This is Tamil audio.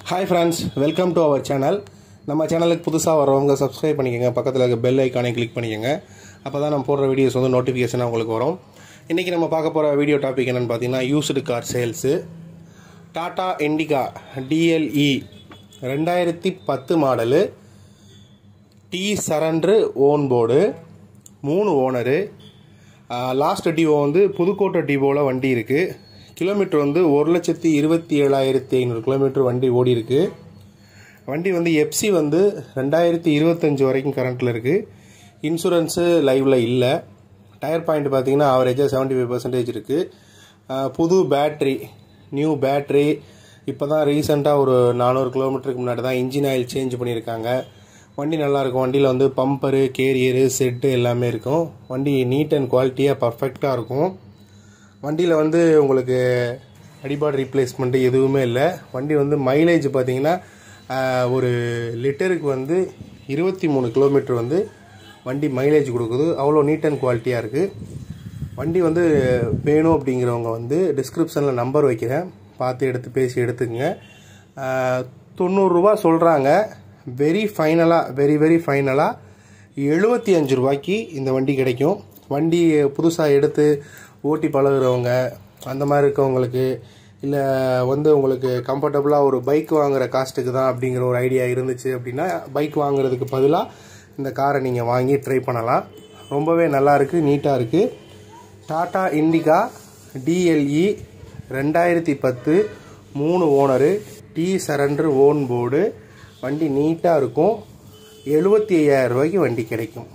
hi friends welcome to our channel நம்ம சேனலுக்கு புதுசாக வரவங்க சப்ஸ்கிரைப் பண்ணிக்கோங்க பக்கத்தில் இருக்க பெல் ஐக்கானை கிளிக் பண்ணிக்கோங்க அப்போ தான் நம்ம போடுற வீடியோஸ் வந்து நோட்டிஃபிகேஷனாக உங்களுக்கு வரும் இன்றைக்கி நம்ம பார்க்க போகிற வீடியோ டாபிக் என்னென்னு பார்த்தீங்கன்னா used car sales Tata Indica DLE ரெண்டாயிரத்தி பத்து மாடலு டி சரண்ட்ரு ஓன் போர்டு மூணு ஓனரு லாஸ்ட் டிவோ வந்து புதுக்கோட்டை டிவோவில் வண்டி இருக்குது கிலோமீட்டர் வந்து ஒரு லட்சத்தி இருபத்தி ஏழாயிரத்தி ஐநூறு கிலோமீட்டர் வண்டி ஓடி இருக்கு வண்டி வந்து எஃப்சி வந்து ரெண்டாயிரத்தி இருபத்தஞ்சி வரைக்கும் கரண்ட்டில் இருக்குது இன்சூரன்ஸு லைவில் இல்லை டயர் பாயிண்ட் பார்த்தீங்கன்னா ஆவரேஜாக செவன்ட்டி ஃபைவ் பர்சன்டேஜ் இருக்குது புது பேட்ரி நியூ பேட்ரி இப்போ தான் ரீசெண்டாக ஒரு நானூறு கிலோமீட்டருக்கு முன்னாடி தான் இன்ஜின் ஆயில் சேஞ்ச் பண்ணியிருக்காங்க வண்டி நல்லாயிருக்கும் வண்டியில் வந்து பம்பரு கேரியரு செட்டு எல்லாமே இருக்கும் வண்டி நீட் அண்ட் குவாலிட்டியாக பர்ஃபெக்டாக இருக்கும் வண்டியில் வந்து உங்களுக்கு அடிபாடு ரீப்ளேஸ்மெண்ட்டு எதுவுமே இல்லை வண்டி வந்து மைலேஜ் பார்த்தீங்கன்னா ஆஹ், ஒரு லிட்டருக்கு வந்து இருபத்தி மூணு கிலோமீட்டர் வந்து வண்டி மைலேஜ் கொடுக்குது அவ்வளோ நீட் அண்ட் குவாலிட்டியாக இருக்குது வண்டி வந்து வேணும் அப்படிங்கிறவங்க வந்து டிஸ்கிரிப்ஷனில் நம்பர் வைக்கிறேன் பார்த்து எடுத்து பேசி எடுத்துக்கங்க ஆஹ், தொண்ணூறுரூவா சொல்கிறாங்க வெரி ஃபைனலாக வெரி வெரி ஃபைனலாக எழுபத்தி அஞ்சு ரூபாய்க்கு இந்த வண்டி கிடைக்கும் வண்டி புதுசாக எடுத்து ஓட்டி பழகுறவங்க அந்த மாதிரி இருக்கவங்களுக்கு இல்லை வந்து உங்களுக்கு கம்ஃபர்டபுளாக ஒரு பைக் வாங்குற காஸ்ட்டுக்கு தான் அப்படிங்கிற ஒரு ஐடியா இருந்துச்சு அப்படின்னா பைக் வாங்குறதுக்கு பதிலாக இந்த காரை நீங்கள் வாங்கி ட்ரை பண்ணலாம் ரொம்பவே நல்லா இருக்குது நீட்டாக இருக்குது டாடா இண்டிகா டிஎல்இ ரெண்டாயிரத்தி பத்து மூணு ஓனரு டி சரண்டர் ஓன் போர்டு வண்டி நீட்டாக இருக்கும் எழுபத்தி ஐயாயிரம் ரூபாய்க்கு வண்டி கிடைக்கும்